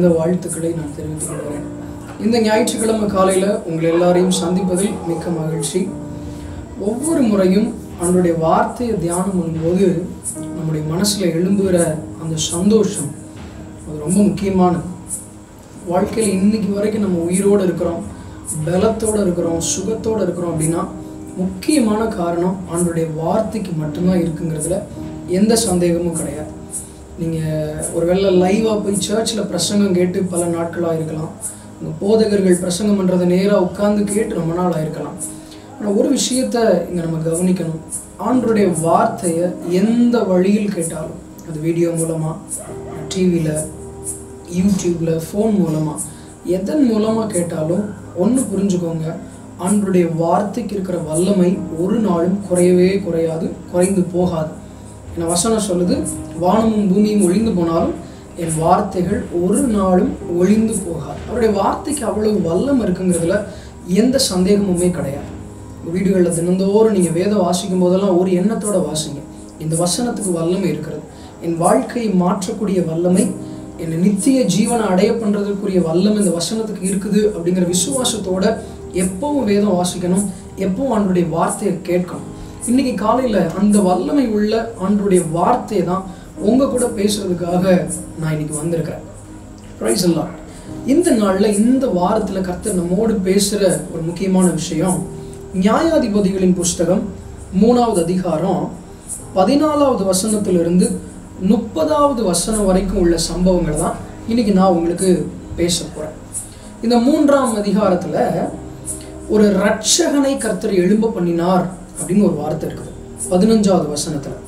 மனமார்ந்த வாழ்த்துக்களை நான் தெரிவித்துக் கொள்கிறேன் இந்த ஞாயிற்றுக்கிழமை காலையில் உங்கள் எல்லாரையும் சந்திப்பதில் மிக்க மகிழ்ச்சி ஒவ்வொரு முறையும் அவனுடைய வார்த்தையை தியானம் பண்ணும்போது நம்முடைய மனசில் எழும்புகிற அந்த சந்தோஷம் அது ரொம்ப முக்கியமானது வாழ்க்கையில் இன்னைக்கு வரைக்கும் நம்ம உயிரோடு இருக்கிறோம் பலத்தோடு இருக்கிறோம் சுகத்தோடு இருக்கிறோம் அப்படின்னா முக்கியமான காரணம் ஆண்டுடைய வார்த்தைக்கு மட்டும்தான் இருக்குங்கிறதுல எந்த சந்தேகமும் கிடையாது நீங்கள் ஒருவேளை லைவாக போய் சர்ச்சில் பிரசங்கம் கேட்டு பல நாட்களாக இருக்கலாம் உங்கள் போதகர்கள் பிரசங்கம் பண்ணுறதை நேராக உட்கார்ந்து கேட்டு ரொம்ப நாள் ஆயிருக்கலாம் ஆனால் ஒரு விஷயத்த இங்கே நம்ம கவனிக்கணும் ஆண்டருடைய வார்த்தையை எந்த வழியில் கேட்டாலும் அது வீடியோ மூலமாக டிவியில் யூடியூப்பில் ஃபோன் மூலமாக எதன் மூலமாக கேட்டாலும் ஒன்று புரிஞ்சுக்கோங்க ஆண்டருடைய வார்த்தைக்கு இருக்கிற வல்லமை ஒரு நாளும் குறையவே குறையாது குறைந்து போகாது என வசனம் சொல்லுது வானமும் பூமியும் ஒழிந்து போனாலும் என் வார்த்தைகள் ஒரு நாளும் ஒழிந்து போகாது அவருடைய வார்த்தைக்கு அவ்வளவு வல்லம் இருக்குங்கிறதுல எந்த சந்தேகமுமே கிடையாது வீடுகளில் தினந்தோறும் நீங்கள் வேதம் வாசிக்கும் போதெல்லாம் ஒரு எண்ணத்தோட வாசிங்க இந்த வசனத்துக்கு வல்லமை இருக்கிறது என் வாழ்க்கையை மாற்றக்கூடிய வல்லமை என்னை நித்திய ஜீவனை அடைய பண்ணுறதுக்குரிய வல்லமை இந்த வசனத்துக்கு இருக்குது அப்படிங்கிற விசுவாசத்தோட எப்பவும் வேதம் வாசிக்கணும் எப்பவும் ஆண்டுடைய வார்த்தையை கேட்கணும் இன்னைக்கு காலையில் அந்த வல்லமை உள்ள ஆண்டுடைய வார்த்தையை தான் உங்கள் கூட பேசுறதுக்காக நான் இன்னைக்கு வந்திருக்கிறேன் ப்ரைஸ் எல்லாம் இந்த நாளில் இந்த வாரத்தில் கர்த்தர் நம்மோடு பேசுகிற ஒரு முக்கியமான விஷயம் நியாயாதிபதிகளின் புஸ்தகம் மூணாவது அதிகாரம் பதினாலாவது வசனத்திலிருந்து முப்பதாவது வசனம் வரைக்கும் உள்ள சம்பவங்கள் தான் இன்னைக்கு நான் உங்களுக்கு பேச போகிறேன் இந்த மூன்றாம் அதிகாரத்தில் ஒரு ரட்சகனை கர்த்தர் எழும்ப பண்ணினார் அப்படின்னு ஒரு வார்த்தை இருக்குது பதினஞ்சாவது வசனத்தில்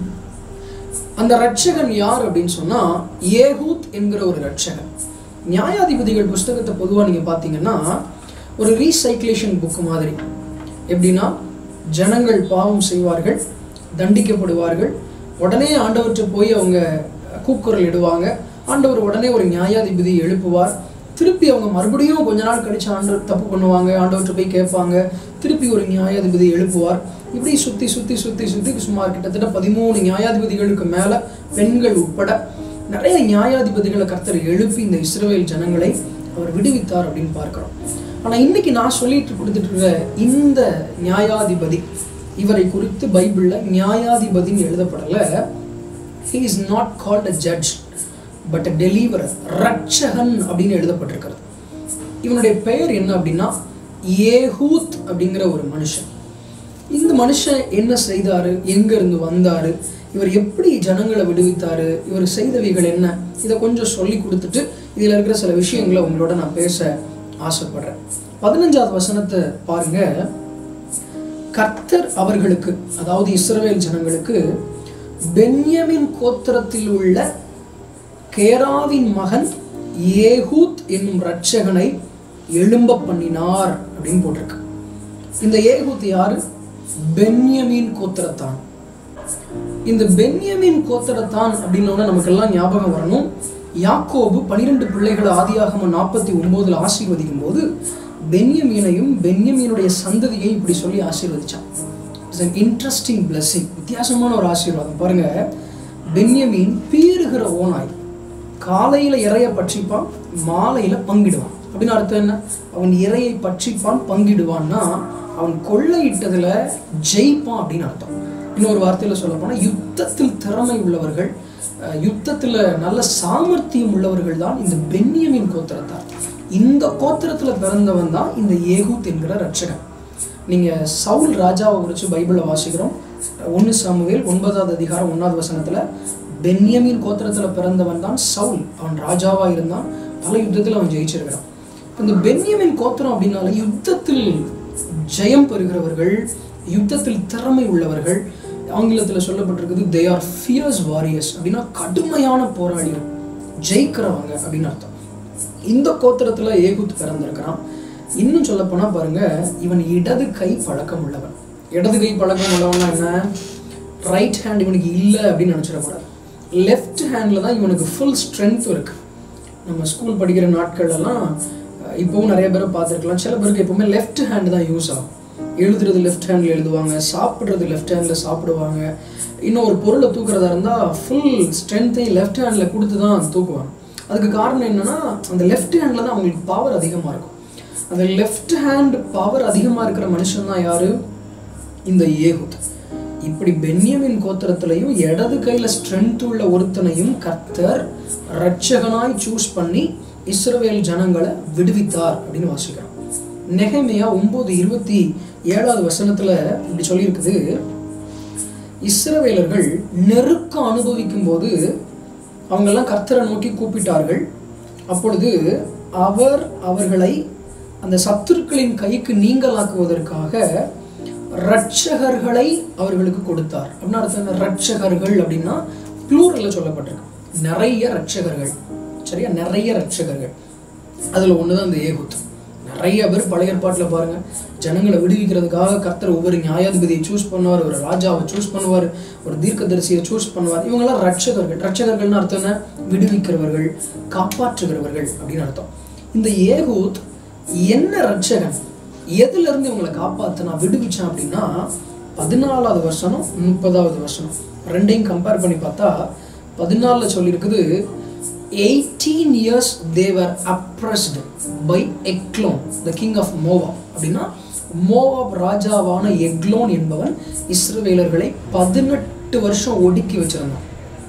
அந்த ரட்சகன் யார் அப்படின்னு சொன்னால் ஏகூத் என்கிற ஒரு ரட்சகன் நியாயாதிபதிகள் புஸ்தகத்தை பொதுவாக நீங்கள் பார்த்தீங்கன்னா ஒரு ரீசைக்லேஷன் புக் மாதிரி எப்படின்னா ஜனங்கள் பாவம் செய்வார்கள் தண்டிக்கப்படுவார்கள் உடனே ஆண்டவற்றை போய் அவங்க கூக்குரல் இடுவாங்க ஆண்டவர் உடனே ஒரு நியாயாதிபதி எழுப்புவார் திருப்பி அவங்க மறுபடியும் கொஞ்ச நாள் கழிச்சு ஆண்டவர் தப்பு பண்ணுவாங்க ஆண்டவற்றை போய் கேட்பாங்க திருப்பி ஒரு நியாயாதிபதி எழுப்புவார் இப்படி சுற்றி சுற்றி சுற்றி சுற்றி சுமார் கிட்டத்தட்ட பதிமூணு நியாயாதிபதிகளுக்கு மேலே பெண்கள் உட்பட நிறைய நியாயாதிபதிகளை கர்த்தர் எழுப்பி இந்த இஸ்ரவேல் ஜனங்களை அவர் விடுவித்தார் அப்படின்னு பார்க்கிறோம் ஆனால் இன்னைக்கு நான் சொல்லிட்டு கொடுத்துட்டு இருக்கிற இந்த நியாயாதிபதி இவரை குறித்து பைபிளில் நியாயாதிபதின்னு எழுதப்படலை he is not called a judge but a deliverer ரட்சகன் அப்படின்னு எழுதப்பட்டிருக்கிறது இவனுடைய பெயர் என்ன அப்படின்னா ஏஹூத் அப்படிங்கிற ஒரு மனுஷன் இந்த மனுஷன் என்ன செய்தாரு எங்க இருந்து வந்தாரு இவர் எப்படி ஜனங்களை விடுவித்தாரு இவர் செய்தவைகள் என்ன இதை கொஞ்சம் சொல்லி கொடுத்துட்டு இதுல இருக்கிற சில விஷயங்களை உங்களோட நான் பேச ஆசைப்படுறேன் பதினஞ்சாவது வசனத்தை பாருங்க கர்த்தர் அவர்களுக்கு அதாவது இஸ்ரவேல் ஜனங்களுக்கு பென்யமின் கோத்திரத்தில் உள்ள கேராவின் மகன் ஏகூத் என்னும் ரட்சகனை எழும்ப பண்ணினார் அப்படின்னு போட்டிருக்கு இந்த ஏகூத் யாரு பென்யமின் கோத்திரத்தான் இந்த பென்யமின் கோத்திரத்தான் அப்படின்னோட நமக்கெல்லாம் ஞாபகம் வரணும் யாக்கோபு பனிரெண்டு பிள்ளைகளை ஆதியாகம நாற்பத்தி ஒன்பதுல ஆசீர்வதிக்கும் போது பென்யமீனையும் பென்யமீனுடைய சந்ததியையும் இப்படி சொல்லி ஆசீர்வதிச்சான் இட்ஸ் அன் இன்ட்ரெஸ்டிங் பிளஸ்ஸிங் வித்தியாசமான ஒரு ஆசீர்வாதம் பாருங்க பென்யமீன் பீறுகிற ஓனாய் காலையில இறைய பட்சிப்பான் மாலையில பங்கிடுவான் அப்படின்னு அர்த்தம் என்ன அவன் இறையை பட்சிப்பான் பங்கிடுவான்னா அவன் கொள்ளையிட்டதுல ஜெயிப்பான் அப்படின்னு அர்த்தம் இன்னொரு வார்த்தையில சொல்ல போனா யுத்தத்தில் திறமை உள்ளவர்கள் அஹ், யுத்தத்துல நல்ல சாமர்த்தியம் உள்ளவர்கள் தான் இந்த பென்யமின் கோத்திரத்தார் இந்த கோத்திரத்துல பிறந்தவன் தான் இந்த ஏகூத் என்கிற ரட்சகன் நீங்க சவுல் ராஜாவை குறித்து பைபிளில் வாசிக்கிறோம் ஒன்று சாமுவேல் ஒன்பதாவது அதிகாரம் ஒன்றாவது வசனத்துல பென்யமின் கோத்திரத்துல பிறந்தவன் தான் சவுல் அவன் ராஜாவா இருந்தான் பல யுத்தத்தில் அவன் ஜெயிச்சிருக்கிறான் இந்த பென்யமின் கோத்திரம் அப்படின்னால யுத்தத்தில் ஜெயம் பெறுகிறவர்கள் யுத்தத்தில் திறமை உள்ளவர்கள் ஆங்கிலத்தில் சொல்லப்பட்டிருக்குது தே ஆர் ஃபியர்ஸ் வாரியர்ஸ் அப்படின்னா கடுமையான போராளிகள் ஜெயிக்கிறவங்க அப்படின்னு அர்த்தம் இந்த கோத்திரத்துல ஏகுத் பிறந்திருக்கிறான் இன்னும் சொல்ல போனா பாருங்க இவன் இடது கை பழக்கம் உள்ளவன் இடது கை பழக்கம் உள்ளவன்னா என்ன ரைட் ஹேண்ட் இவனுக்கு இல்லை அப்படின்னு நினச்சிடக்கூடாது லெஃப்ட் ஹேண்டில் தான் இவனுக்கு ஃபுல் ஸ்ட்ரென்த் இருக்கு நம்ம ஸ்கூல் படிக்கிற நாட்கள்லாம் அஹ், இப்போவும் நிறைய பேரை பார்த்துருக்கலாம் சில பேருக்கு எப்பவுமே லெஃப்ட் ஹேண்ட் தான் யூஸ் ஆகும் எழுதுறது லெஃப்ட் ஹேண்டில் எழுதுவாங்க சாப்பிட்றது லெஃப்ட் ஹேண்டில் சாப்பிடுவாங்க இன்னும் ஒரு பொருளை தூக்குறதா இருந்தால் ஃபுல் ஸ்ட்ரென்த்தையும் லெஃப்ட் ஹேண்டில் கொடுத்து தான் தூக்குவாங்க அதுக்கு காரணம் என்னன்னா அந்த லெஃப்ட் ஹேண்டில் தான் அவங்களுக்கு பவர் அதிகமாக இருக்கும் அந்த லெஃப்ட் ஹேண்ட் பவர் அதிகமாக இருக்கிற மனுஷன் தான் யாரு இந்த ஏகுத் இப்படி பென்யமின் கோத்திரத்திலையும் இடது கையில ஸ்ட்ரென்த் உள்ள ஒருத்தனையும் கர்த்தர் ரட்சகனாய் சூஸ் பண்ணி இஸ்ரவேல் ஜனங்களை விடுவித்தார் அப்படின்னு வாசிக்கிறோம் நெகமையா ஒன்பது இருபத்தி ஏழாவது வசனத்துல இப்படி சொல்லியிருக்குது இஸ்ரவேலர்கள் நெருக்கம் அனுபவிக்கும் போது அவங்கெல்லாம் கர்த்தரை நோக்கி கூப்பிட்டார்கள் அப்பொழுது அவர் அவர்களை அந்த சத்துருக்களின் கைக்கு நீங்களாக்குவதற்காக ரட்சகர்களை அவர்களுக்கு கொடுத்தார் அப்படின்னா அர்த்தம் என்ன? ரட்சகர்கள் அப்படின்னா ப்ளூரல்ல சொல்லப்பட்டிருக்கு நிறைய ரட்சகர்கள் சரியா நிறைய ரட்சகர்கள் அதுல ஒண்ணுதான் இந்த ஏகுத் நிறைய பேர் பழைய ஏற்பாட்டுல பாருங்க ஜனங்களை விடுவிக்கிறதுக்காக கர்த்தர் ஒவ்வொரு நியாயாதிபதியை சூஸ் பண்ணுவார் ஒரு ராஜாவை சூஸ் பண்ணுவார் ஒரு தீர்க்கதரிசியை சூஸ் பண்ணுவார் இவங்கெல்லாம் ரட்சகர்கள் ரட்சகர்கள்னு அர்த்தம் என்ன விடுவிக்கிறவர்கள் காப்பாற்றுகிறவர்கள் அப்படின்னு அர்த்தம் இந்த ஏகூத் என்ன ரட்சகன் எதுல இருந்து இவங்களை காப்பாத்து நான் விடுவிச்சேன் அப்படின்னா பதினாலாவது வருஷம் முப்பதாவது வருஷம் ரெண்டையும் கம்பேர் பண்ணி பார்த்தா பதினாலுல சொல்லியிருக்குது eighteen years they were oppressed by Eglon the king of Moab அப்படின்னா மோவாப் ராஜாவான எக்லோன் என்பவன் இஸ்ரவேலர்களை பதினெட்டு வருஷம் ஒடுக்கி வச்சிருந்தான்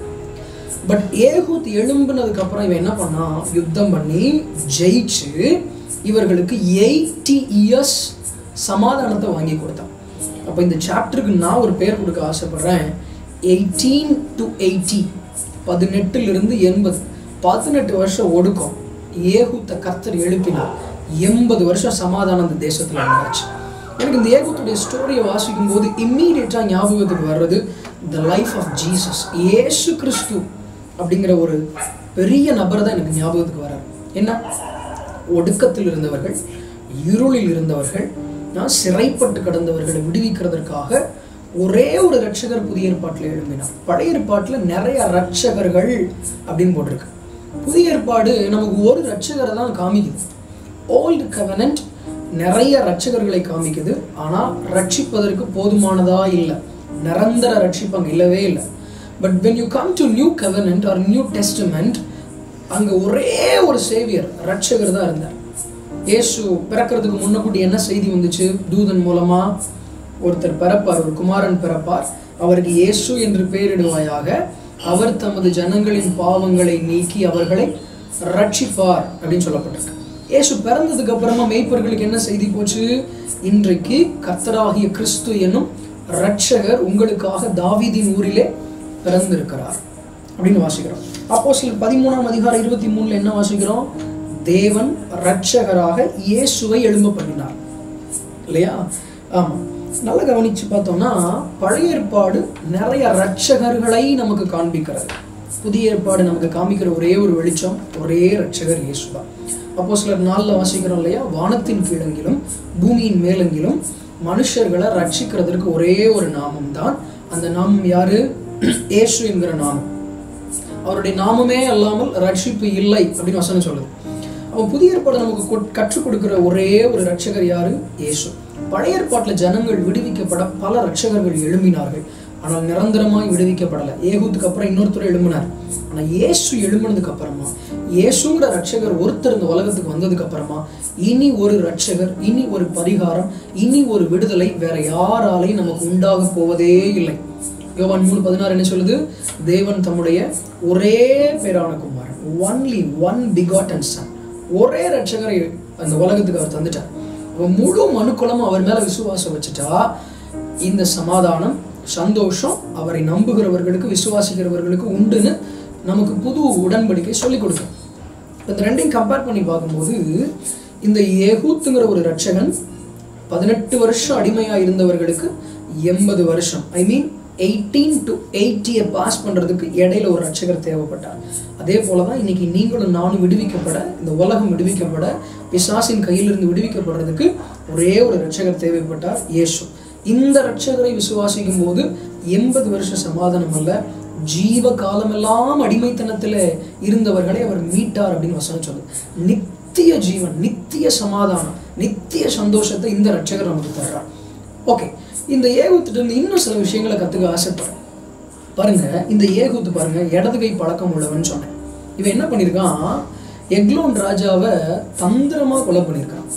பட் ஏகூத் எழும்புனதுக்கு அப்புறம் இவன் என்ன பண்ணான் யுத்தம் பண்ணி ஜெயிச்சு இவர்களுக்கு எயிட்டி இயர்ஸ் சமாதானத்தை வாங்கி கொடுத்தான் அப்போ இந்த சாப்டருக்கு நான் ஒரு பேர் கொடுக்க ஆசைப்படுறேன் எயிட்டீன் டு எயிட்டி பதினெட்டுலேருந்து எண்பது பதினெட்டு வருஷம் ஒடுக்கம் ஏகூத்தை கர்த்தர் எழுப்பினார் எண்பது வருஷம் சமாதானம் அந்த தேசத்தில் நடந்துச்சு எனக்கு இந்த ஏகூத்துடைய ஸ்டோரியை வாசிக்கும் போது இம்மீடியட்டாக ஞாபகத்துக்கு வர்றது த லைஃப் ஆஃப் ஜீசஸ் இயேசு கிறிஸ்து அப்படிங்கிற ஒரு பெரிய நபர் தான் எனக்கு ஞாபகத்துக்கு வர்றார் என்ன ஒடுக்கத்தில் இருந்தவர்கள் இருளில் இருந்தவர்கள் நான் சிறைப்பட்டு கிடந்தவர்களை விடுவிக்கிறதற்காக ஒரே ஒரு ரட்சகர் புதிய ஏற்பாட்டில் எழும்பினார் பழைய ஏற்பாட்டில் நிறைய ரட்சகர்கள் அப்படின்னு போட்டிருக்கு புதிய ஏற்பாடு நமக்கு ஒரு ரட்சகரை தான் காமிக்குது ஓல்டு கவனன்ட் நிறைய ரட்சகர்களை காமிக்குது ஆனால் ரட்சிப்பதற்கு போதுமானதா இல்லை நிரந்தர ரட்சிப்பாங்க இல்லவே இல்லை but when you come to new covenant or new testament அங்க ஒரே ஒரு சேவியர் ரட்சகர் தான் இருந்தார் இயேசு பிறக்கிறதுக்கு முன்னக்கூட்டி என்ன செய்தி வந்துச்சு தூதன் மூலமா ஒருத்தர் பிறப்பார் ஒரு குமாரன் பிறப்பார் அவருக்கு இயேசு என்று பெயரிடுவாயாக அவர் தமது ஜனங்களின் பாவங்களை நீக்கி அவர்களை ரட்சிப்பார் அப்படின்னு சொல்லப்பட்டிருக்கு இயேசு பிறந்ததுக்கு அப்புறமா மேய்ப்பர்களுக்கு என்ன செய்தி போச்சு இன்றைக்கு கர்த்தராகிய கிறிஸ்து என்னும் ரட்சகர் உங்களுக்காக தாவீதின் ஊரிலே பிறந்திருக்கிறார் அப்படின்னு வாசிக்கிறோம் அப்போ சில பதிமூணாம் அதிகாரம் இருபத்தி மூணுல என்ன வாசிக்கிறோம் தேவன் ரட்சகராக இயேசுவை எழும்ப பண்ணினார் இல்லையா ஆமா நல்லா கவனிச்சு பார்த்தோம்னா பழைய ஏற்பாடு நிறைய ரட்சகர்களை நமக்கு காண்பிக்கிறது புதிய ஏற்பாடு நமக்கு காமிக்கிற ஒரே ஒரு வெளிச்சம் ஒரே ரட்சகர் இயேசுதான் அப்போ சிலர் நாளில் வாசிக்கிறோம் இல்லையா வானத்தின் கீழங்கிலும் பூமியின் மேலெங்கிலும் மனுஷர்களை ரட்சிக்கிறதற்கு ஒரே ஒரு நாமம் தான் அந்த நாமம் யாரு இயேசு என்கிற நாமம் அவருடைய நாமமே அல்லாமல் ரட்சிப்பு இல்லை அப்படின்னு வசனம் சொல்லுது அப்போ புதிய ஏற்பாடு நமக்கு கொட்- கற்றுக் கொடுக்கிற ஒரே ஒரு ரட்சகர் யாரு இயேசு பழைய ஏற்பாட்டில் ஜனங்கள் விடுவிக்கப்பட பல ரட்சகர்கள் எழும்பினார்கள் ஆனால் நிரந்தரமாய் விடுவிக்கப்படலை ஏகூத்துக்கு அப்புறம் இன்னொருத்தர் எழும்பினார் ஆனால் இயேசு எழும்பினதுக்கு அப்புறமா இயேசுங்கிற ரட்சகர் ஒருத்தர் இந்த உலகத்துக்கு வந்ததுக்கு அப்புறமா இனி ஒரு ரட்சகர் இனி ஒரு பரிகாரம் இனி ஒரு விடுதலை வேற யாராலையும் நமக்கு உண்டாக போவதே இல்லை யோவான் மூணு பதினாறு என்ன சொல்லுது தேவன் தம்முடைய ஒரே பேரான குமாரன் ஒன்லி ஒன் பிகாட்டன் சன் ஒரே ரட்சகரை அந்த உலகத்துக்கு அவர் தந்துட்டார் அப்ப முழு மனுக்குளமும் அவர் மேல விசுவாசம் வச்சுட்டா இந்த சமாதானம் சந்தோஷம் அவரை நம்புகிறவர்களுக்கு விசுவாசிக்கிறவர்களுக்கு உண்டுன்னு நமக்கு புது உடன்படிக்கை சொல்லிக் கொடுக்கும் இப்ப இந்த ரெண்டையும் கம்பேர் பண்ணி பார்க்கும்போது இந்த ஏகூத்துங்கிற ஒரு ரட்சகன் பதினெட்டு வருஷம் அடிமையா இருந்தவர்களுக்கு எண்பது வருஷம் ஐ மீன் எயிட்டீன் டு எயிட்டியை பாஸ் பண்றதுக்கு இடையில ஒரு ரட்சகர் தேவைப்பட்டார் அதே போலதான் இன்னைக்கு நீங்களும் நானும் விடுவிக்கப்பட இந்த உலகம் விடுவிக்கப்பட பிசாசின் கையிலிருந்து விடுவிக்கப்படுறதுக்கு ஒரே ஒரு ரட்சகர் தேவைப்பட்டார் இயேசு இந்த ரட்சகரை விசுவாசிக்கும் போது எண்பது வருஷ சமாதானம் அல்ல ஜீவ காலமெல்லாம் அடிமைத்தனத்துல இருந்தவர்களை அவர் மீட்டார் அப்படின்னு வசனம் சொல்லுது நித்திய ஜீவன் நித்திய சமாதானம் நித்திய சந்தோஷத்தை இந்த ரட்சகர் நமக்கு தர்றார் ஓகே இந்த ஏகூத்துட்டு இருந்து இன்னும் சில விஷயங்களை கத்துக்க ஆசைப்படுறேன் பாருங்க இந்த ஏகூத்து பாருங்க இடது கை பழக்கம் உள்ளவன் சொன்னேன் இவன் என்ன பண்ணியிருக்கான் எக்லோன் ராஜாவை தந்திரமா கொலை பண்ணியிருக்கான்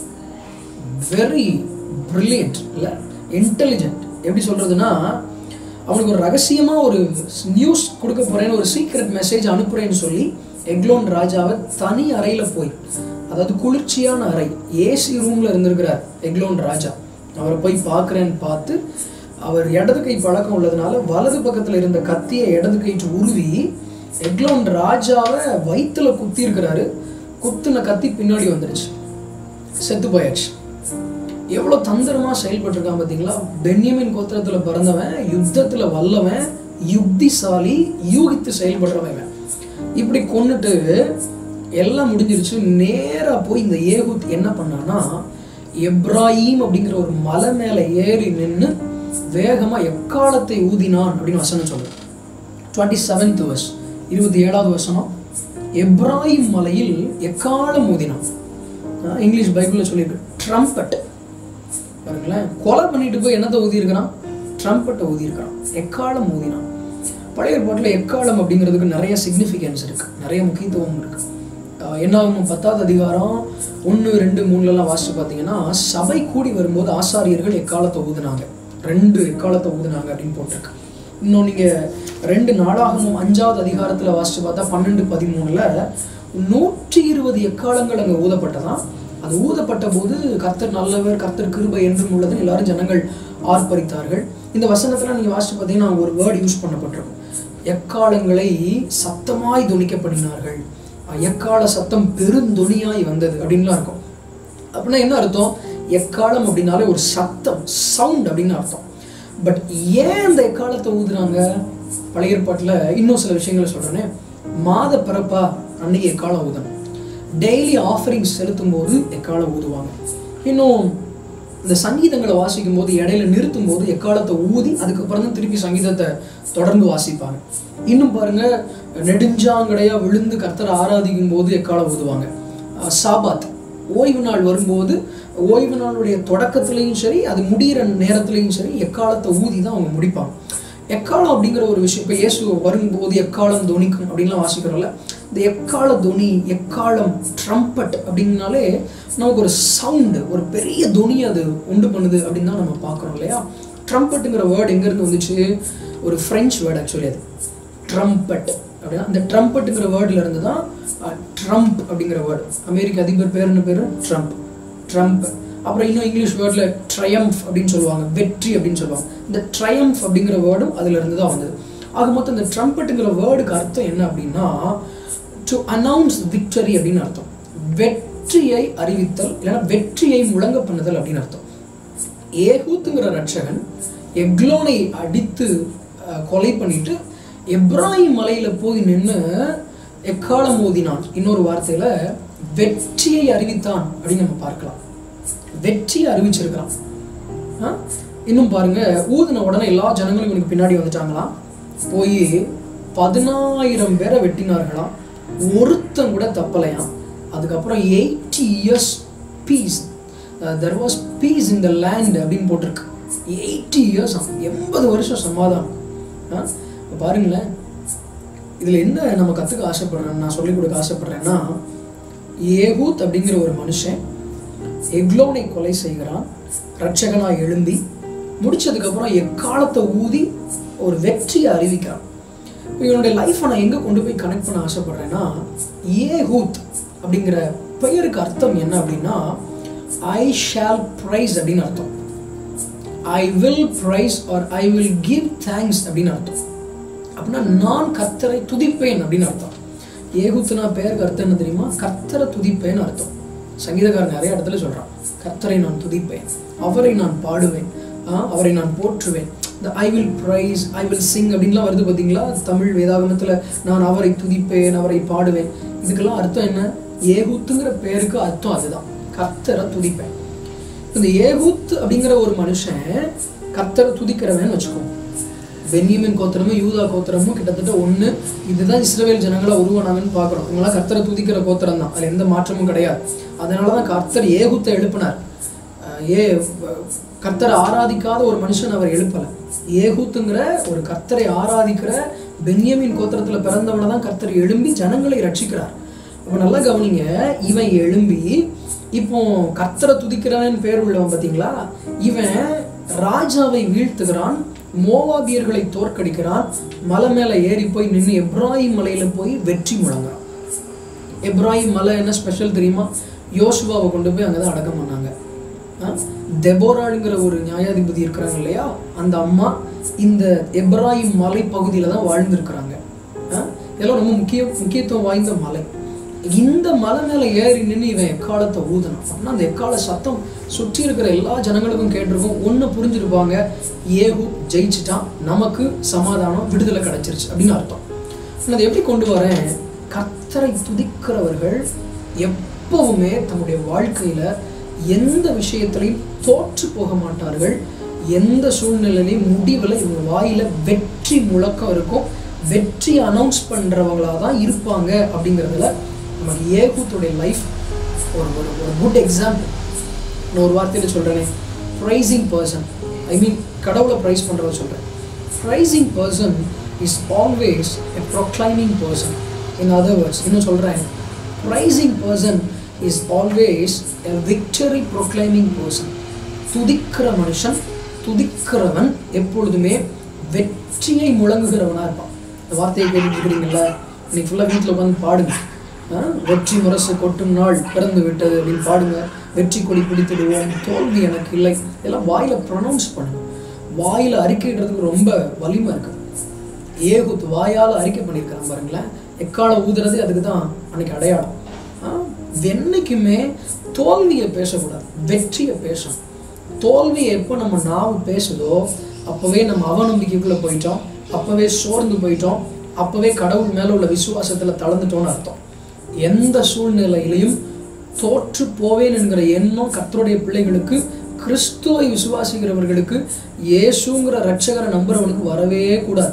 வெரி பிரில்லியன்ட் இல்லை இன்டெலிஜென்ட் எப்படி சொல்றதுன்னா அவனுக்கு ஒரு ரகசியமா ஒரு நியூஸ் கொடுக்க போறேன்னு ஒரு சீக்ரெட் மெசேஜ் அனுப்புறேன்னு சொல்லி எக்லோன் ராஜாவை தனி அறையில போய் அதாவது குளிர்ச்சியான அறை ஏசி ரூம்ல இருந்திருக்கிறார் எக்லோன் ராஜா அவரை போய் பார்க்குறேன்னு பார்த்து அவர் இடது கை பழக்கம் உள்ளதுனால வலது பக்கத்துல இருந்த கத்தியை இடது கைட்டு உருவி எக்லோன் ராஜாவை வயிற்றுல குத்தி இருக்கிறாரு குத்துன கத்தி பின்னாடி வந்துருச்சு செத்து போயாச்சு எவ்வளோ தந்திரமா செயல்பட்டிருக்கான் பார்த்தீங்களா பென்யமின் கோத்திரத்துல பிறந்தவன் யுத்தத்துல வல்லவன் யுக்திசாலி யூகித்து செயல்படுறவன் இவன். இப்படி கொன்னுட்டு எல்லாம் முடிஞ்சிருச்சு நேரா போய் இந்த ஏகூத் என்ன பண்ணான்னா எப்ராஹிம் அப்படிங்கிற ஒரு மலை மேல ஏறி நின்று வேகமா எக்காலத்தை ஊதினான் அப்படின்னு வசனம் சொல்லுது டுவெண்ட்டி செவன்த் வர்ஸ் இருபத்தி ஏழாவது வசனம் எப்ராஹிம் மலையில் எக்காலம் ஊதினான் அஹ் இங்கிலீஷ் பைபிளில் சொல்லியிருக்கு ட்ரம்பட் பாருங்களேன் கொலை பண்ணிட்டு போய் என்னத்தை ஊதி இருக்கிறான் ட்ரம்பட்டை ஊதி இருக்கிறான் எக்காலம் ஊதினான் பழைய ஏற்பாட்டில் எக்காலம் அப்படிங்கிறதுக்கு நிறைய சிக்னிஃபிகன்ஸ் இருக்கு நிறைய முக்கியத்துவம் இருக்கு அஹ் என்னாகும் பத்தாவது அதிகாரம் ஒன்று ரெண்டு மூணுலலாம் வாசிச்சு பார்த்தீங்கன்னா சபை கூடி வரும்போது ஆசாரியர்கள் எக்காலத்தை ஊதுனாங்க ரெண்டு எக்காலத்தை ஊதுனாங்க அப்படின்னு போட்டிருக்கு இன்னும் நீங்க ரெண்டு நாளாகமும் அஞ்சாவது அதிகாரத்துல வாசிச்சு பார்த்தா பன்னெண்டு பதிமூணுல நூற்றி இருபது எக்காலங்கள் அங்க ஊதப்பட்டதாம் அது ஊதப்பட்ட போது கர்த்தர் நல்லவர் கர்த்தர் கிருபை என்றும் உள்ளதுன்னு எல்லாரும் ஜனங்கள் ஆர்ப்பரித்தார்கள் இந்த வசனத்துல நீங்க வாசிச்சு பார்த்தீங்கன்னா ஒரு வேர்ட் யூஸ் பண்ணப்பட்டிருக்கும் எக்காலங்களை சத்தமாய் துணிக்கப்படினார்கள் எக்கால சத்தம் பெருந்தொனியாய் வந்தது அப்படின்லாம் இருக்கும் அப்படின்னா என்ன அர்த்தம் எக்காலம் அப்படின்னாலே ஒரு சத்தம் சவுண்ட் அப்படின்னு அர்த்தம் பட் ஏன் அந்த எக்காலத்தை ஊதுறாங்க பழைய ஏற்பாட்டில் இன்னும் சில விஷயங்களை சொல்றேனே மாத பிறப்பா அன்னைக்கு எக்காலம் ஊதணும் டெய்லி ஆஃபரிங் செலுத்தும் போது எக்காலம் ஊதுவாங்க இன்னும் இந்த சங்கீதங்களை வாசிக்கும் போது இடையில நிறுத்தும் போது எக்காலத்தை ஊதி அதுக்கப்புறம் தான் திருப்பி சங்கீதத்தை தொடர்ந்து வாசிப்பாங்க இன்னும் பாருங்க நெடுஞ்சாங்கடையா விழுந்து கர்த்தரை ஆராதிக்கும் போது எக்காலம் ஊதுவாங்க அஹ் சாபாத் ஓய்வு நாள் வரும்போது ஓய்வு நாளுடைய தொடக்கத்துலேயும் சரி அது முடிகிற நேரத்துலையும் சரி எக்காலத்தை ஊதி தான் அவங்க முடிப்பாங்க எக்காலம் அப்படிங்கிற ஒரு விஷயம் இப்போ இயேசு வரும்போது எக்காலம் துணிக்கும் அப்படின்லாம் வாசிக்கிறோம்ல இந்த எக்கால துணி எக்காலம் ட்ரம்பட் அப்படின்னாலே நமக்கு ஒரு சவுண்டு ஒரு பெரிய துணி அது உண்டு பண்ணுது அப்படின்னு தான் நம்ம பார்க்குறோம் இல்லையா ட்ரம்பட்டுங்கிற வேர்டு எங்கேருந்து வந்துச்சு ஒரு ஃப்ரெஞ்ச் வேர்டு ஆக்சுவலி அது ட்ரம்பட் அப்படின்னா அந்த ட்ரம்பட்டுங்கிற வேர்டில் இருந்து தான் ட்ரம்ப் அப்படிங்கிற வேர்டு அமெரிக்க அதிபர் பேர் என்ன பேர் ட்ரம்ப் ட்ரம்ப் அப்புறம் இன்னும் இங்கிலீஷ் வேர்டில் ட்ரையம்ஃப் அப்படின்னு சொல்லுவாங்க வெற்றி அப்படின்னு சொல்லுவாங்க இந்த ட்ரையம்ஃப் அப்படிங்கிற வேர்டும் அதுல இருந்து தான் வந்தது ஆக மொத்தம் இந்த ட்ரம்பட்டுங்கிற வேர்டுக்கு அர்த்தம் என்ன அப்படின்னா டு அனௌன்ஸ் விக்டரி அப்படின்னு அர்த்தம் வெற்றியை அறிவித்தல் இல்லைன்னா வெற்றியை முழங்க பண்ணுதல் அப்படின்னு அர்த்தம் ஏகூத்துங்கிற ரட்சகன் எக்லோனை அடித்து அஹ், கொலை பண்ணிட்டு எப்ராஹிம் மலையில போய் நின்று எக்காலம் ஓதினான் இன்னொரு வார்த்தையில வெற்றியை அறிவித்தான் அப்படின்னு நம்ம பார்க்கலாம் வெற்றியை அறிவிச்சிருக்கிறான் ஆ? இன்னும் பாருங்க ஊதின உடனே எல்லா ஜனங்களும் இவனுக்கு பின்னாடி வந்துட்டாங்களாம் போய் பதினாயிரம் பேரை வெட்டினார்களாம் ஒருத்தன் கூட தப்பலையாம் அதுக்கப்புறம் eighty years peace there was peace in the land அப்படின்னு போட்டிருக்கு எயிட்டி இயர்ஸ் எண்பது வருஷம் சமாதானம் ஆ? இப்ப பாருங்களேன் இதில் என்ன நம்ம கற்றுக்க ஆசைப்படுறேன் நான் சொல்லிக் கொடுக்க ஆசைப்படுறேன்னா ஏகூத் அப்படிங்கிற ஒரு மனுஷன் எக்லோனை கொலை செய்கிறான் ரட்சகனா எழும்பி முடிச்சதுக்கப்புறம் எக்காலத்தை ஊதி ஒரு வெற்றியை அறிவிக்கிறான் இப்போ இவனுடைய லைஃப்பை நான் எங்கே கொண்டு போய் கனெக்ட் பண்ண ஆசைப்படுறேன்னா ஏகூத் அப்படிங்கிற பெயருக்கு அர்த்தம் என்ன அப்படின்னா ஐ ஷால் ப்ரைஸ் அப்படின்னு அர்த்தம் I will praise or I will give thanks அப்படின்னு அர்த்தம் அப்படின்னா நான் கர்த்தரை துதிப்பேன் அப்படின்னு அர்த்தம் ஏகுத்துனா பெயருக்கு அர்த்தம் என்ன தெரியுமா கர்த்தரை துதிப்பேன்னு அர்த்தம் சங்கீதக்காரன் நிறைய இடத்துல சொல்றான் கர்த்தரை நான் துதிப்பேன் அவரை நான் பாடுவேன் ஆ, அவரை நான் போற்றுவேன் இந்த I will praise I will sing அப்படின்லாம் வருது பார்த்தீங்களா தமிழ் வேதாகமத்தில் நான் அவரை துதிப்பேன் அவரை பாடுவேன் இதுக்கெல்லாம் அர்த்தம் என்ன ஏகுத்துங்கிற பேருக்கு அர்த்தம் அதுதான் கர்த்தரை துதிப்பேன் இந்த ஏகூத் அப்படிங்கிற ஒரு மனுஷன் கர்த்தரை துதிக்கிறவன் வச்சுக்கோங்க பென்யமின் கோத்திரமும் யூதா கோத்திரமும் கிட்டத்தட்ட ஒண்ணு இதுதான் இஸ்ரவேல் ஜனங்களா உருவானாங்கன்னு பார்க்குறோம் இவங்களாம் கர்த்தரை துதிக்கிற கோத்திரம் தான் அதில் எந்த மாற்றமும் கிடையாது அதனால தான் கர்த்தர் ஏகுத்தை எழுப்பினார் அஹ் ஏ கர்த்தரை ஆராதிக்காத ஒரு மனுஷன் அவர் எழுப்பலை ஏகூத்துங்கிற ஒரு கர்த்தரை ஆராதிக்கிற பென்யமின் கோத்திரத்துல பிறந்தவனை தான் கர்த்தர் எழும்பி ஜனங்களை ரட்சிக்கிறார் அப்ப நல்லா கவனிங்க இவன் எழும்பி இப்போ கர்த்தரை துதிக்கிறவன் பேர் உள்ளவன் பாத்தீங்களா இவன் ராஜாவை வீழ்த்துகிறான் மோவாபியர்களை தோற்கடிக்கிறான் மலை மேல ஏறி போய் நின்று எப்ராஹிம் மலையில போய் வெற்றி முழங்குறான் எப்ராஹிம் மலை என்ன ஸ்பெஷல் தெரியுமா யோசுவாவை கொண்டு போய் அங்கே தான் அடக்கம் பண்ணாங்க ஆ? தெபோராளுங்கிற ஒரு நியாயாதிபதி இருக்கிறாங்க இல்லையா அந்த அம்மா இந்த எப்ராஹிம் மலை பகுதியில் தான் வாழ்ந்திருக்கிறாங்க ஆ? இதெல்லாம் ரொம்ப முக்கிய முக்கியத்துவம் வாய்ந்த மலை இந்த மலை மேலே ஏறி நின்று இவன் எக்காலத்தை ஊதணும் அப்படின்னா அந்த எக்கால சத்தம் சுற்றி இருக்கிற எல்லா ஜனங்களுக்கும் கேட்டிருக்கும் ஒன்று புரிஞ்சிருப்பாங்க ஏகு ஜெயிச்சிட்டான் நமக்கு சமாதானம் விடுதலை கிடைச்சிருச்சு அப்படின்னு அர்த்தம் நான் அதை எப்படி கொண்டு வரேன் கர்த்தரை துதிக்கிறவர்கள் எப்பவுமே தன்னுடைய வாழ்க்கையில எந்த விஷயத்திலையும் தோற்று போக மாட்டார்கள் எந்த சூழ்நிலையிலையும் முடிவில் இவங்க வாயில வெற்றி முழக்கம் இருக்கும் வெற்றி அனௌன்ஸ் பண்றவங்களா தான் இருப்பாங்க அப்படிங்கிறதுல நம்ம ஏகூத்துடைய லைஃப் ஒரு ஒரு ஒரு குட் எக்ஸாம்பிள் நான் ஒரு வார்த்தையில சொல்றேனே ப்ரைசிங் பர்சன் ஐ மீன் கடவுளை ப்ரைஸ் பண்றத சொல்றேன் praising person is always a proclaiming person in other words இன்னும் சொல்றேன் praising person is always a victory proclaiming person துதிக்கிற மனுஷன் துதிக்கிறவன் எப்பொழுதுமே வெற்றியை முழங்குகிறவனா இருப்பான் இந்த வார்த்தையை கேட்டுட்டு இருக்கிறீங்கல்ல இன்னைக்கு ஃபுல்லாக வீட்டில் உட்காந்து பாடுங்க ஆ? வெற்றி முரசு கொட்டும் நாள் பிறந்து விட்டது அப்படின்னு பாடுங்க வெற்றி கொடி பிடித்திடுவோம் தோல்வி எனக்கு இல்லை இதெல்லாம் வாயில ப்ரொனவுன்ஸ் பண்ணுங்க வாயில அறிக்கையிடுறதுக்கு ரொம்ப வலிமை இருக்கு ஏகுத் வாயால அறிக்கை பண்ணியிருக்காங்க பாருங்களேன் எக்கால ஊதுறது அதுக்கு தான் அன்னைக்கு அடையாளம் ஆ? என்னைக்குமே தோல்வியை பேசக்கூடாது வெற்றியை பேசணும் தோல்வியை எப்போ நம்ம நாவு பேசுதோ அப்போவே நம்ம அவநம்பிக்கைக்குள்ள போயிட்டோம் அப்போவே சோர்ந்து போயிட்டோம் அப்போவே கடவுள் மேல உள்ள விசுவாசத்துல தளர்ந்துட்டோம்னு அர்த்தம் எந்த சூழ்நிலையிலையும் தோற்று போவேன் என்கிற எண்ணம் கர்த்தருடைய பிள்ளைகளுக்கு கிறிஸ்துவை விசுவாசிக்கிறவர்களுக்கு இயேசுங்கிற ரட்சகரை நம்புறவனுக்கு வரவே கூடாது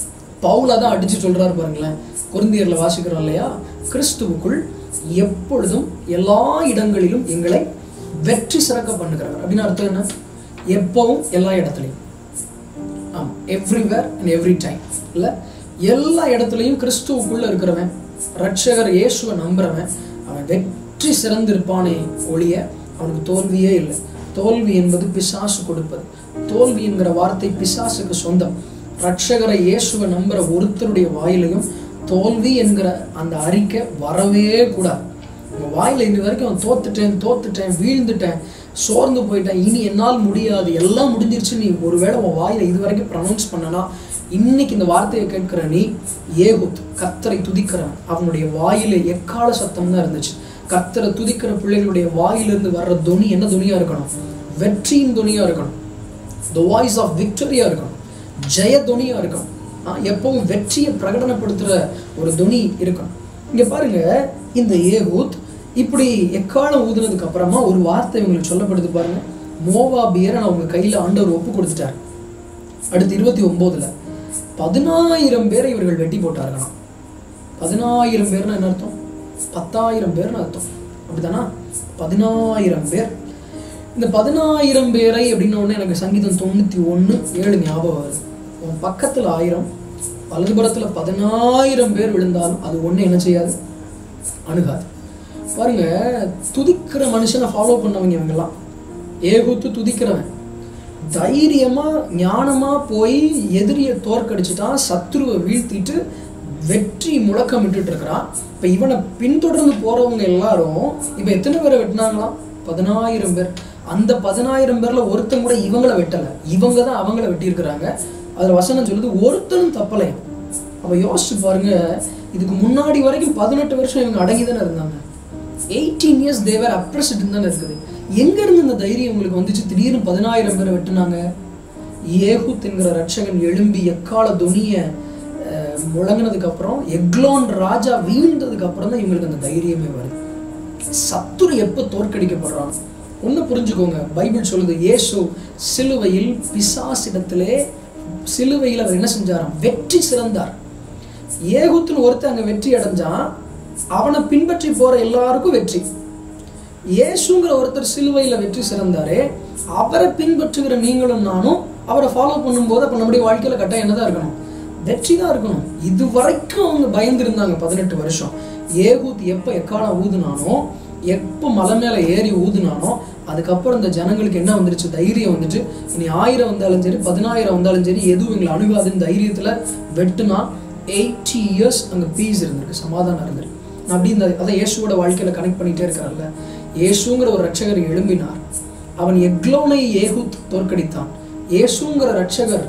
பவுல தான் அடிச்சு சொல்றாரு பாருங்களேன் குருந்தியர்ல வாசிக்கிறோம் இல்லையா கிறிஸ்துவுக்குள் எப்பொழுதும் எல்லா இடங்களிலும் எங்களை வெற்றி சிறக்க பண்ணுகிறவர் அப்படின்னு அர்த்தம் என்ன எப்பவும் எல்லா இடத்துலையும் ஆமாம் எவ்ரிவேர் அண்ட் எவ்ரி டைம் இல்ல எல்லா இடத்துலையும் கிறிஸ்துவுக்குள்ள இருக்கிறவன் ரட்சகர் இயேசுவை நம்புறவன் அவன் வெற்றி சிறந்திருப்பானே ஒழிய அவனுக்கு தோல்வியே இல்லை தோல்வி என்பது பிசாசு கொடுப்பது தோல்வி என்கிற வார்த்தை பிசாசுக்கு சொந்தம் ரட்சகரை இயேசுவை நம்புற ஒருத்தருடைய வாயிலையும் தோல்வி என்கிற அந்த அறிக்கை வரவே கூடாது உங்க வாயில இன்னி வரைக்கும் அவன் தோத்துட்டேன் தோத்துட்டேன் வீழ்ந்துட்டேன் சோர்ந்து போயிட்டேன் இனி என்னால் முடியாது எல்லாம் முடிஞ்சிருச்சு நீ ஒருவேளை உன் வாயில இது வரைக்கும் ப்ரொனவுன்ஸ் பண்ணனா இன்னைக்கு இந்த வார்த்தையை கேட்கிற நீ ஏகுத் கத்தரை துதிக்கிறவன் அவனுடைய வாயில எக்கால சத்தம் தான் இருந்துச்சு கத்தரை துதிக்கிற பிள்ளைகளுடைய வாயிலிருந்து வர்ற துணி என்ன துணியா இருக்கணும் வெற்றியின் துணியா இருக்கணும் த வாய்ஸ் ஆஃப் விக்டரியா இருக்கணும் ஜெய துணியா இருக்கணும் ஆ, எப்பவும் வெற்றியை பிரகடனப்படுத்துற ஒரு துணி இருக்கணும் இங்க பாருங்க இந்த ஏகூத் இப்படி எக்காலம் ஊதுனதுக்கு அப்புறமா ஒரு வார்த்தை இவங்களுக்கு சொல்லப்படுது பாருங்க மோவாபியரை நான் உங்க கையில ஆண்டவர் ஒப்பு கொடுத்துட்டாரு அடுத்து இருபத்தி ஒன்பதுல பதினாயிரம் பேரை இவர்கள் வெட்டி போட்டார்களாம் பதினாயிரம் பேர்னா என்ன அர்த்தம் பத்தாயிரம் பேர்னு அர்த்தம் அப்படிதானா பதினாயிரம் பேர் இந்த பதினாயிரம் பேரை அப்படின்ன உடனே எனக்கு சங்கீதம் தொண்ணூத்தி ஒண்ணு ஏழு ஞாபகம் வருது உன் பக்கத்துல ஆயிரம் வலதுபுறத்துல பதினாயிரம் பேர் விழுந்தாலும் அது ஒண்ணு என்ன செய்யாது அணுகாது பாருங்க துதிக்கிற மனுஷனை ஃபாலோ பண்ணவங்க இவங்கெல்லாம் ஏகுத்து துதிக்கிறவன் தைரியமா ஞானமா போய் எதிரியை தோற்கடிச்சுட்டான் சத்ருவை வீழ்த்திட்டு வெற்றி முழக்கம் விட்டுட்டு இருக்கிறான் இப்ப இவனை பின்தொடர்ந்து போறவங்க எல்லாரும் இப்ப எத்தனை பேரை வெட்டினாங்களாம் பதினாயிரம் பேர் அந்த பதினாயிரம் பேர்ல ஒருத்தன் கூட இவங்கள வெட்டல இவங்க தான் அவங்கள வெட்டியிருக்கிறாங்க அதுல வசனம் சொல்லுது ஒருத்தனும் தப்பலையாம் அப்ப யோசிச்சு பாருங்க இதுக்கு முன்னாடி வரைக்கும் பதினெட்டு வருஷம் இவங்க அடங்கி தானே இருந்தாங்க எயிட்டீன் இயர்ஸ் தேவர் அப்ரஸ்ட் தானே இருக்குது எங்க இருந்து இந்த தைரியம் உங்களுக்கு வந்துச்சு திடீர்னு பதினாயிரம் பேரை வெட்டுனாங்க ஏகுத் என்கிற ரட்சகன் எழும்பி எக்கால துணிய அஹ், முழங்குனதுக்கு அப்புறம் எக்லோன் ராஜா வீழ்ந்ததுக்கு அப்புறம் தான் இவங்களுக்கு அந்த தைரியமே வருது சத்துரு எப்போ தோற்கடிக்கப்படுறான் ஒண்ணு புரிஞ்சுக்கோங்க பைபிள் சொல்லுது இயேசு சிலுவையில் பிசாசிடத்திலே சிலுவையில் அவர் என்ன செஞ்சாராம் வெற்றி சிறந்தார் ஏகுத்துன்னு ஒருத்தன் அங்க வெற்றி அடைஞ்சான் அவனை பின்பற்றி போற எல்லாருக்கும் வெற்றி இயேசுங்கிற ஒருத்தர் சிலுவையில வெற்றி சிறந்தாரே அவரை பின்பற்றுகிற நீங்களும் நானும் அவரை ஃபாலோ பண்ணும்போது அப்போ நம்முடைய வாழ்க்கையில கட்டாயம் என்னதான் இருக்கணும் வெற்றி தான் இருக்கணும் இது வரைக்கும் அவங்க பயந்து இருந்தாங்க பதினெட்டு வருஷம் ஏகூத் எப்போ எக்காலம் ஊதுனானோ எப்போ மலை மேலே ஏறி ஊதுனானோ அதுக்கப்புறம் இந்த ஜனங்களுக்கு என்ன வந்துருச்சு தைரியம் வந்துட்டு இனி ஆயிரம் வந்தாலும் சரி பதினாயிரம் வந்தாலும் சரி எதுவும் எங்களை அணுகாதுன்னு தைரியத்தில் வெட்டுனா எயிட்டி இயர்ஸ் அங்கே பீஸ் இருந்திருக்கு சமாதானம் இருந்திருக்கு நான் அப்படி இந்த அதை இயேசுவோட வாழ்க்கையில கனெக்ட் பண்ணிட்டே இருக்கிறான்ல இயேசுங்கிற ஒரு ரட்சகர் எழும்பினார் அவன் எக்லோனை ஏகுத் தோற்கடித்தான் இயேசுங்கிற ரட்சகர்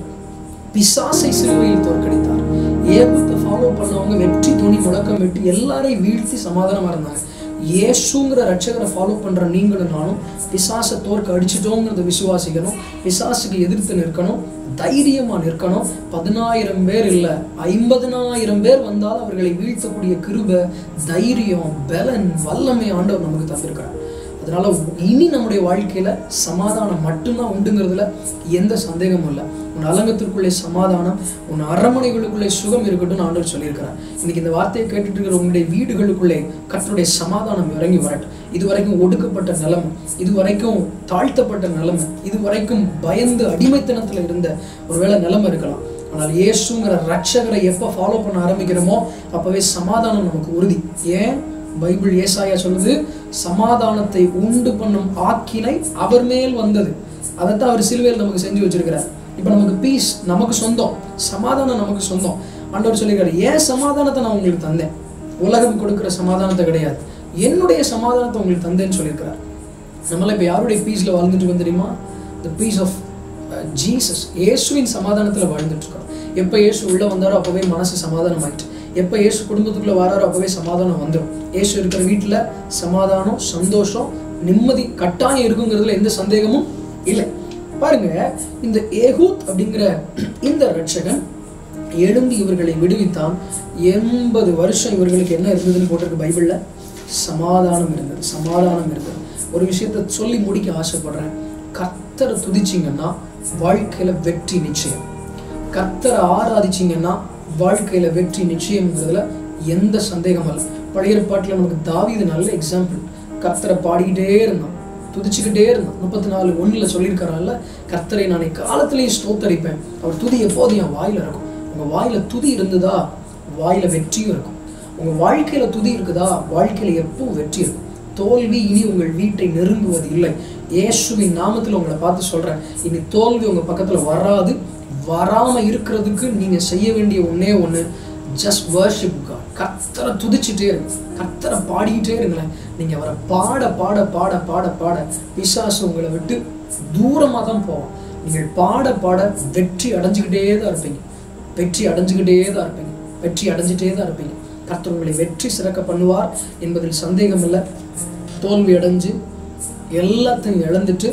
பிசாசை சிலுவையில் தோற்கடித்தார் ஏகத்தை ஃபாலோ பண்ணவங்க வெற்றி துணி முழக்கம் விட்டு எல்லாரையும் வீழ்த்தி சமாதானமா இருந்தாங்க இயேசுங்கிற ரட்சகரை ஃபாலோ பண்ற நீங்களும் நானும் பிசாசை தோற்க அடிச்சிட்டோங்கிறத விசுவாசிக்கணும் பிசாசுக்கு எதிர்த்து நிற்கணும் தைரியமா நிற்கணும் பதினாயிரம் பேர் இல்ல ஐம்பதனாயிரம் பேர் வந்தால் அவர்களை வீழ்த்தக்கூடிய கிருபை தைரியம் பலன் வல்லமை ஆண்டவர் நமக்கு தந்திருக்கிறார் அதனால இனி நம்முடைய வாழ்க்கையில சமாதானம் மட்டும்தான் உண்டுங்கிறதுல எந்த சந்தேகமும் இல்லை உன் அலங்கத்திற்குள்ளே சமாதானம் உன் அரண்மனைகளுக்குள்ளே சுகம் இருக்கட்டும் ஆண்டவர் சொல்லியிருக்கிறார் இன்னைக்கு இந்த வார்த்தையை கேட்டுட்டு இருக்கிற உங்களுடைய வீடுகளுக்குள்ளே கர்த்தருடைய சமாதானம் இறங்கி வரட்டும் இதுவரைக்கும் ஒடுக்கப்பட்ட நிலைமை இதுவரைக்கும் தாழ்த்தப்பட்ட நிலைமை இதுவரைக்கும் பயந்து அடிமைத்தனத்துல இருந்த ஒருவேளை நிலைமை இருக்கலாம் ஆனால் இயேசுங்கிற ரட்சகரை எப்போ ஃபாலோ பண்ண ஆரம்பிக்கிறோமோ அப்பவே சமாதானம் நமக்கு உறுதி ஏன் பைபிள் ஏசாயா சொல்லுது சமாதானத்தை உண்டு பண்ணும் ஆக்கினை அவர் மேல் வந்தது அதைத்தான் அவர் சிலுவையில் நமக்கு செஞ்சு வச்சிருக்கிறார் இப்போ நமக்கு பீஸ் நமக்கு சொந்தம் சமாதானம் நமக்கு சொந்தம் ஆண்டவர் சொல்லியிருக்காரு ஏன் சமாதானத்தை நான் உங்களுக்கு தந்தேன் உலகம் கொடுக்கிற சமாதானத்தை கிடையாது என்னுடைய சமாதானத்தை உங்களுக்கு தந்தேன்னு சொல்லியிருக்கிறார் நம்மள இப்போ யாருடைய பீஸில் வாழ்ந்துட்டு இருக்கோம் தெரியுமா த பீஸ் ஆஃப் ஜீசஸ் இயேசுவின் சமாதானத்தில் வாழ்ந்துட்டு இருக்கோம் எப்போ இயேசு உள்ள வந்தாரோ அப்போவே மனசு சமாதானம் ஆயிட்டு எப்போ இயேசு குடும்பத்துக்குள்ள வராரோ அப்போவே சமாதானம் வந்துடும் இயேசு இருக்கிற வீட்டில் சமாதானம் சந்தோஷம் நிம்மதி கட்டாயம் இருக்குங்கிறதுல எந்த சந்தேகமும் இல்லை பாருங்க இந்த ஏகூத் அப்படிங்கிற இந்த ரட்சகன் எழும்பி இவர்களை விடுவித்தான் எண்பது வருஷம் இவர்களுக்கு என்ன இருந்ததுன்னு போட்டிருக்கு பைபிள்ல சமாதானம் இருந்தது சமாதானம் இருந்தது ஒரு விஷயத்த சொல்லி முடிக்க ஆசைப்படுறேன் கர்த்தரை துதிச்சிங்கன்னா வாழ்க்கையில வெற்றி நிச்சயம் கர்த்தரை ஆராதிச்சிங்கன்னா வாழ்க்கையில வெற்றி நிச்சயம்ங்கிறதுல எந்த சந்தேகம் இல்லை பழைய ஏற்பாட்டில் நமக்கு தாவீது நல்ல எக்ஸாம்பிள் கர்த்தரை பாடிக்கிட்டே இருந்தான் துதிச்சுக்கிட்டே இருந்தான் முப்பத்தி நாலு ஒண்ணுல சொல்லியிருக்கிறான்ல கர்த்தரை நான் காலத்திலேயே ஸ்தோத்தரிப்பேன் அவர் துதி எப்போதும் என் வாயில இருக்கும் உங்க வாயில துதி இருந்ததா வாயில வெற்றியும் இருக்கும் உங்க வாழ்க்கையில துதி இருக்குதா வாழ்க்கையில எப்பவும் வெற்றி இருக்கும் தோல்வி இனி உங்கள் வீட்டை நெருங்குவது இல்லை இயேசுவின் நாமத்துல உங்களை பார்த்து சொல்றேன் இனி தோல்வி உங்க பக்கத்துல வராது வராம இருக்கிறதுக்கு நீங்க செய்ய வேண்டிய ஒண்ணே ஒண்ணு ஜஸ்ட் வர்ஷிப் காட் கர்த்தரை துதிச்சுட்டே இருங்க கர்த்தரை பாடிக்கிட்டே இருங்களேன் நீங்க அவரை பாட பாட பாட பாட பாட பிசாசு உங்களை விட்டு தூரமா தான் போவோம் நீங்கள் பாட பாட வெற்றி அடைஞ்சுக்கிட்டே தான் இருப்பீங்க வெற்றி அடைஞ்சுக்கிட்டே தான் இருப்பீங்க வெற்றி அடைஞ்சிட்டே தான் இருப்பீங்க கர்த்தர் உங்களை வெற்றி சிறக்க பண்ணுவார் என்பதில் சந்தேகம் இல்லை தோல்வி அடைஞ்சு எல்லாத்தையும் இழந்துட்டு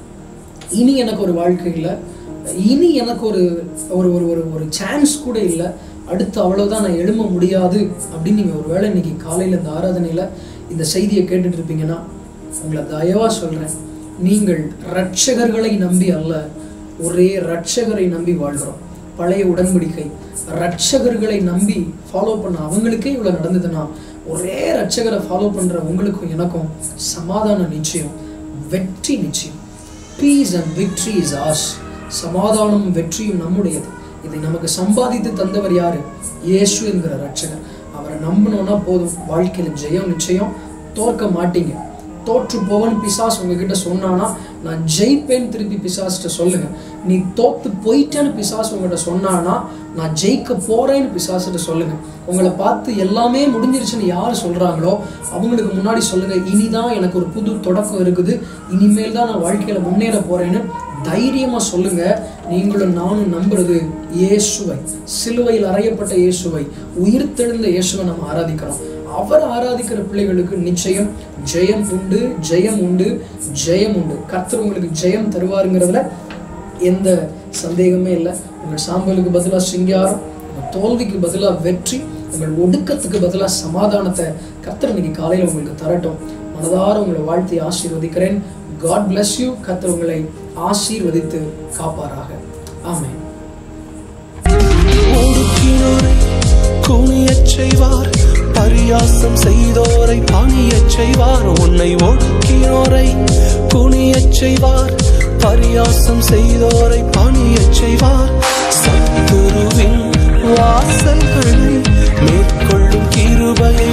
இனி எனக்கு ஒரு வாழ்க்கை இல்லை இனி எனக்கு ஒரு ஒரு ஒரு ஒரு ஒரு சான்ஸ் கூட இல்லை அடுத்து அவ்வளவுதான் நான் எழும்ப முடியாது அப்படின்னு நீங்கள் ஒரு வேளை இன்னைக்கு காலையில் இந்த ஆராதனையில் இந்த செய்தியை கேட்டுட்டு இருப்பீங்கன்னா உங்களை தயவா சொல்கிறேன் நீங்கள் ரட்சகர்களை நம்பி அல்ல ஒரே ரட்சகரை நம்பி வாழ்கிறோம் பழைய உடன்படிக்கை ரட்சகர்களை நம்பி ஃபாலோ பண்ண அவங்களுக்கே இவ்வளோ நடந்ததுன்னா ஒரே ரட்சகரை ஃபாலோ பண்ணுற உங்களுக்கும் எனக்கும் சமாதான நிச்சயம் வெற்றி நிச்சயம் peace and victory is ours சமாதானமும் வெற்றியும் நம்முடையது இதை நமக்கு சம்பாதித்து தந்தவர் யாரு இயேசு என்கிற ரட்சகர் அவரை நம்பினோன்னா போதும் வாழ்க்கையில ஜெயம் நிச்சயம் தோற்க மாட்டீங்க தோற்று போவன் பிசாஸ் உங்ககிட்ட சொன்னானா நான் ஜெயிப்பேன்னு திருப்பி பிசாஸ்கிட்ட சொல்லுங்க நீ தோத்து போயிட்டேன்னு பிசாஸ் உங்ககிட்ட சொன்னானா நான் ஜெயிக்க போறேன்னு பிசாஸ்கிட்ட சொல்லுங்க உங்களை பார்த்து எல்லாமே முடிஞ்சிருச்சுன்னு யார் சொல்றாங்களோ அவங்களுக்கு முன்னாடி சொல்லுங்க இனிதான் எனக்கு ஒரு புது தொடக்கம் இருக்குது இனிமேல் தான் நான் வாழ்க்கையில முன்னேற போறேன்னு தைரியமா சொல்லுங்க நீங்களும் நானும் நம்புறது இயேசுவை சிலுவையில் அறையப்பட்ட இயேசுவை உயிர்த்தெழுந்த இயேசுவை நம்ம ஆராதிக்கிறோம் அவர் ஆராதிக்கிற பிள்ளைகளுக்கு நிச்சயம் ஜெயம் உண்டு ஜெயம் உண்டு ஜெயம் உண்டு கர்த்தர் உங்களுக்கு ஜெயம் தருவாருங்கிறதுல எந்த சந்தேகமே இல்லை உங்கள் சாம்பலுக்கு பதிலாக சிங்காரம் உங்கள் தோல்விக்கு பதிலாக வெற்றி உங்கள் ஒடுக்கத்துக்கு பதிலாக சமாதானத்தை கர்த்தர் இன்னைக்கு காலையில் உங்களுக்கு தரட்டும் மனதார உங்களை வாழ்த்தி ஆசீர்வதிக்கிறேன் காட் bless யூ கர்த்தர் உங்களை ஆசீர்வதித்து காப்பாராக ஆமென் ஒடுக்கினோரை குனியச் செய்வார் பரியாசம் செய்தோரை பணியச் செய்வார் உன்னை ஒடுக்கினோரை குனியச் செய்வார் பரியாசம் செய்தோரை பணியச் செய்வார் சத்துருவின் வாசல்களை மேற்கொள்ளும் கிருபையை